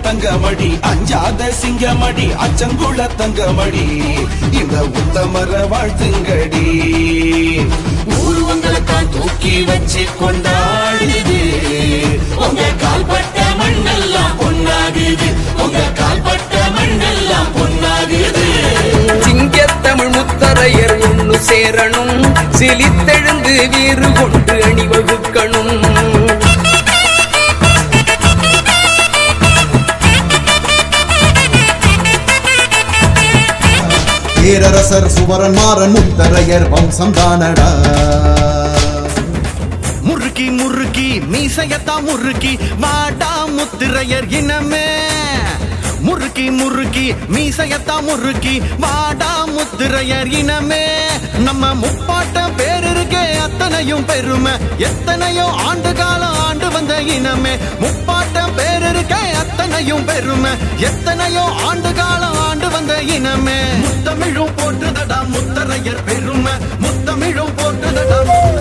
தங்கமடி அஞ்சாத சிங்கமடி அச்சங்குள தங்கமடி இந்த உத்தமர வாழ்த்துங்கடி ஊர் உங்களைத்தான் தூக்கி வச்சு கொண்டாடுது உங்க கால்பட்ட மண்ணெல்லாம் பொன்னாகுது உங்க கால்பட்ட மண்ணெல்லாம் பொன்னாகுது சிங்கத்தமிழ் முத்தரையர் ஒண்ணு சேரணும் சிலித்தெழுந்து வீறு கொண்டு அணிவகுக்கணும் பேரரசர் சுவரன் மாறன் முத்தரையர் வம்சம் தானடா முறுக்கி முறுக்கி மீசையத்தா முறுக்கி வாடா முத்திரையர் இனமே முறுக்கி முறுக்கி மீசையத்தா முறுக்கி வாடா முத்திரையர் இனமே நம்ம முப்பாட்ட பேர் இருக்கே அத்தனையும் பெருமை எத்தனையோ ஆண்டு காலம் ஆண்டு வந்த இனமே முப்பாட்ட பேர் இருக்கே அத்தனையும் பெருமை எத்தனையோ ஆண்டு காலம் ஆண்டு வந்த இனமே முத்தமிழும் போற்றுதடா முத்தரையர் பெருமை முத்தமிழும் போற்றுதடா